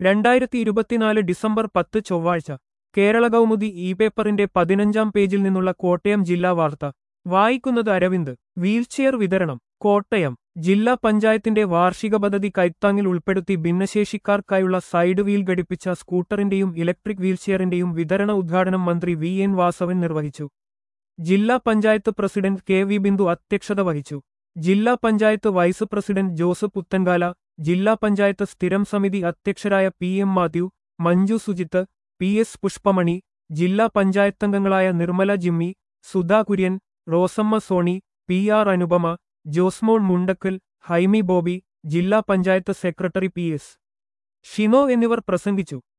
രണ്ടായിരത്തി ഇരുപത്തിനാല് ഡിസംബർ പത്ത് ചൊവ്വാഴ്ച കേരള കൗമുദി ഇ പേപ്പറിന്റെ പതിനഞ്ചാം പേജിൽ നിന്നുള്ള കോട്ടയം ജില്ലാ വാർത്ത വായിക്കുന്നത് അരവിന്ദ് വീൽചെയർ വിതരണം കോട്ടയം ജില്ലാ പഞ്ചായത്തിന്റെ വാർഷിക പദ്ധതി കൈത്താങ്ങിൽ ഉൾപ്പെടുത്തി ഭിന്നശേഷിക്കാർക്കായുള്ള സൈഡ് വീൽ ഘടിപ്പിച്ച സ്കൂട്ടറിന്റെയും ഇലക്ട്രിക് വീൽചെയറിന്റെയും വിതരണ ഉദ്ഘാടനം മന്ത്രി വി എൻ വാസവൻ നിർവഹിച്ചു ജില്ലാ panchayat president K V Bindu അധ്യക്ഷത വഹിച്ചു ജില്ലാ panchayat vice president Joseph Puthenkala ജില്ലാ പഞ്ചായത്ത് സ്ഥിരം സമിതി അധ്യക്ഷരായ P M Mathew Manju Sujith P S Pushpamani ജില്ലാ പഞ്ചായത്തംഗങ്ങളായ Nirmala Jimmy Sudha Kurian Rosamma Sony P R Anupama Josemon Mundakkal Haimi Bobby ജില്ലാ panchayat secretary P S Shino എന്നിവർ പ്രസംഗിച്ചു